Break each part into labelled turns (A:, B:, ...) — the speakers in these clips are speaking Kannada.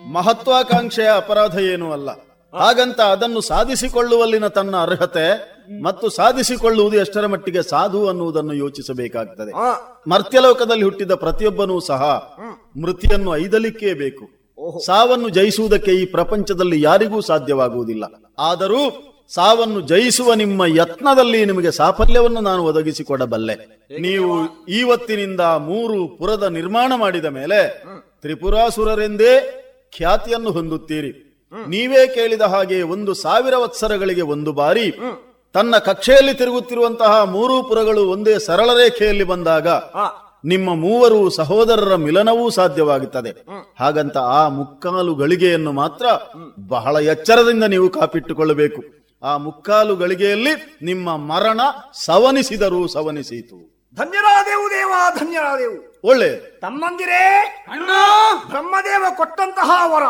A: ಮಹತ್ವಾಕಾಂಕ್ಷೆಯ ಅಪರಾಧ ಏನೂ ಅಲ್ಲ ಹಾಗಂತ ಅದನ್ನು ಸಾಧಿಸಿಕೊಳ್ಳುವಲ್ಲಿನ ತನ್ನ ಅರ್ಹತೆ ಮತ್ತು ಸಾಧಿಸಿಕೊಳ್ಳುವುದು ಎಷ್ಟರ ಮಟ್ಟಿಗೆ ಸಾಧು ಅನ್ನುವುದನ್ನು ಯೋಚಿಸಬೇಕಾಗ್ತದೆ
B: ಆ,
A: ಮರ್ತ್ಯಲೋಕದಲ್ಲಿ ಹುಟ್ಟಿದ ಪ್ರತಿಯೊಬ್ಬನೂ ಸಹ ಮೃತಿಯನ್ನು ಐದಲಿಕ್ಕೇ ಬೇಕು ಸಾವನ್ನು ಜಯಿಸುವುದಕ್ಕೆ ಈ ಪ್ರಪಂಚದಲ್ಲಿ ಯಾರಿಗೂ ಸಾಧ್ಯವಾಗುವುದಿಲ್ಲ ಆದರೂ ಸಾವನ್ನು ಜಯಿಸುವ ನಿಮ್ಮ ಯತ್ನದಲ್ಲಿ ನಿಮಗೆ ಸಾಫಲ್ಯವನ್ನು ನಾನು ಒದಗಿಸಿಕೊಡಬಲ್ಲೆ ನೀವು ಇವತ್ತಿನಿಂದ ಮೂರು ಪುರದ ನಿರ್ಮಾಣ ಮಾಡಿದ ಮೇಲೆ ತ್ರಿಪುರಾಸುರರೆಂದೇ ಖ್ಯಾತಿಯನ್ನು ಹೊಂದುತ್ತೀರಿ ನೀವೇ ಕೇಳಿದ ಹಾಗೆ ಒಂದು ಸಾವಿರ ವತ್ಸರಗಳಿಗೆ ಒಂದು ಬಾರಿ ತನ್ನ ಕಕ್ಷೆಯಲ್ಲಿ ತಿರುಗುತ್ತಿರುವಂತಹ ಮೂರೂ ಪುರಗಳು ಒಂದೇ ಸರಳ ರೇಖೆಯಲ್ಲಿ ಬಂದಾಗ
B: ಆ,
A: ನಿಮ್ಮ ಮೂವರು ಸಹೋದರರ ಮಿಲನವೂ ಸಾಧ್ಯವಾಗುತ್ತದೆ ಹಾಗಂತ ಆ ಮುಕ್ಕಾಲು ಗಳಿಗೆಯನ್ನು ಮಾತ್ರ ಬಹಳ ಎಚ್ಚರದಿಂದ ನೀವು ಕಾಪಿಟ್ಟುಕೊಳ್ಳಬೇಕು ಆ ಮುಕ್ಕಾಲು ಗಳಿಗೆಯಲ್ಲಿ ನಿಮ್ಮ ಮರಣ ಸವನಿಸಿದರೂ ಸವನಿಸೀತು
B: ಧನ್ಯರಾದೆವು ದೇವ ಧನ್ಯರಾದೆವು
A: ಒಳ್ಳೆ
B: ತಮ್ಮಂದಿರೇ
C: ಅಣ್ಣ
B: ಬ್ರಹ್ಮದೇವ ಕೊಟ್ಟಂತಹ ವರ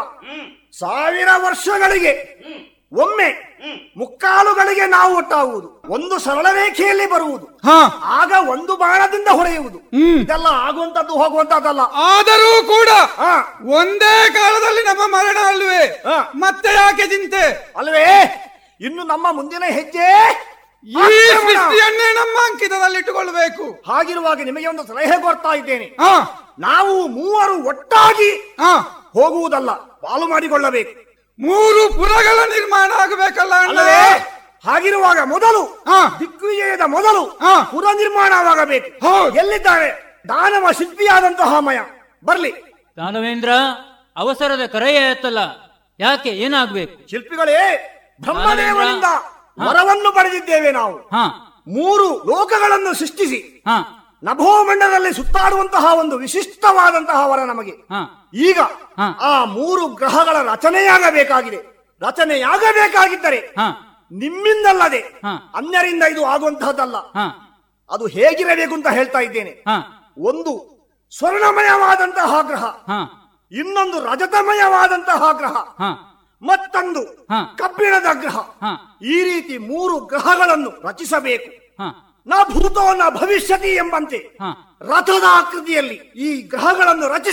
B: ಸಾವಿರ ವರ್ಷಗಳಿಗೆ ಒಮ್ಮೆ ಮುಕ್ಕಾಲುಗಳಿಗೆ ನಾವು ಒಟ್ಟಾಗುವುದು ಒಂದು ಸರಳ ರೇಖೆಯಲ್ಲಿ ಬರುವುದು
C: ಹಾ
B: ಆಗ ಒಂದು ಬಾಣದಿಂದ ಹೊಡೆಯುವುದು ಇದೆಲ್ಲ ಆಗುವಂತದ್ದು ಹೋಗುವಂತದ್ದಲ್ಲ
C: ಆದರೂ ಕೂಡ
B: ಆ,
C: ಒಂದೇ ಕಾಲದಲ್ಲಿ ನಮ್ಮ ಮರಣ ಅಲ್ವೇ
B: ಆ.
C: ಮತ್ತೆ ಯಾಕೆ ಚಿಂತೆ
B: ಅಲ್ವೇ ಇನ್ನು ನಮ್ಮ ಮುಂದಿನ ಹೆಜ್ಜೆ
C: ಈ
B: ಆಕ್ರಮಣ.
C: ಸೃಷ್ಟಿಯನ್ನೇ ನಮ್ಮ ಅಂಕಿತದಲ್ಲಿಟ್ಟುಕೊಳ್ಬೇಕು
B: ಹಾಗಿರುವಾಗ ನಿಮಗೆ ಒಂದು ಸಲಹೆ ಕೊಡ್ತಾ ಇದ್ದೇನೆ
C: ಹಾ
B: ನಾವು ಮೂವರು ಒಟ್ಟಾಗಿ
C: ಹಾ
B: ಹೋಗುವುದಲ್ಲ ಪಾಲು ಮಾಡಿಕೊಳ್ಳಬೇಕು
C: ಮೂರು ಪುರಗಳ ನಿರ್ಮಾಣ ಆಗಬೇಕಲ್ಲ ಅಣ್ಣ
B: ಅಲ್ಲವೇ ಹಾಗಿರುವಾಗ ಮೊದಲು
C: ಹಾ.
B: ದಿಗ್ವಿಜಯದ ಮೊದಲು
C: ಹಾ.
B: ಪುರ ನಿರ್ಮಾಣವಾಗಬೇಕು
C: ಹೌದು.
B: ಎಲ್ಲಿದ್ದಾರೆ ದಾನವ ಶಿಲ್ಪಿಯಾದಂತಹ ಮಯ ಬರ್ಲಿ
D: ದಾನವೇಂದ್ರ ಅವಸರದ ಕರೆಯ ಎತ್ತಲ್ಲ ಯಾಕೆ ಏನಾಗ್ಬೇಕು
B: ಶಿಲ್ಪಿಗಳೇ ಬ್ರಹ್ಮದೇವನಿಂದ ವರವನ್ನು ಪಡೆದಿದ್ದೇವೆ ನಾವು
D: ಹಾ
B: ಮೂರು ಲೋಕಗಳನ್ನು ಸೃಷ್ಟಿಸಿ
D: ಹಾ
B: ನಭೋಮಂಡಲದಲ್ಲಿ ಸುತ್ತಾಡುವಂತಹ ಒಂದು ವಿಶಿಷ್ಟವಾದಂತಹ ವರ ನಮಗೆ
D: ಹಾ
B: ಈಗ
D: ಹಾ.
B: ಆ ಮೂರು ಗ್ರಹಗಳ ರಚನೆಯಾಗಬೇಕಾಗಿದೆ ರಚನೆಯಾಗಬೇಕಾಗಿದ್ದರೆ
D: ಹಾ
B: ನಿಮ್ಮಿಂದಲ್ಲದೆ
D: ಹಾ.
B: ಅನ್ಯರಿಂದ ಇದು ಆಗುವಂತಹದ್ದಲ್ಲ
D: ಹಾ
B: ಅದು ಹೇಗಿರಬೇಕು ಅಂತ ಹೇಳ್ತಾ ಇದ್ದೇನೆ
D: ಹಾ
B: ಒಂದು ಸ್ವರ್ಣಮಯವಾದಂತಹ ಗ್ರಹ
D: ಹಾ
B: ಇನ್ನೊಂದು ರಜತಮಯವಾದಂತಹ ಗ್ರಹ
D: ಹಾ
B: ಮತ್ತೊಂದು
D: ಹಾ.
B: ಕಬ್ಬಿಣದ ಗ್ರಹ
D: ಹಾ
B: ಈ ರೀತಿ ಮೂರು ಗ್ರಹಗಳನ್ನು ರಚಿಸಬೇಕು
D: ಹಾ
B: ನ ಭೂತೋ ನ ಭವಿಷ್ಯತಿ ಎಂಬಂತೆ
D: ಹಾ
B: ರಥದ ಆಕೃತಿಯಲ್ಲಿ ಈ ಗ್ರಹಗಳನ್ನು ರಚಿಸಿ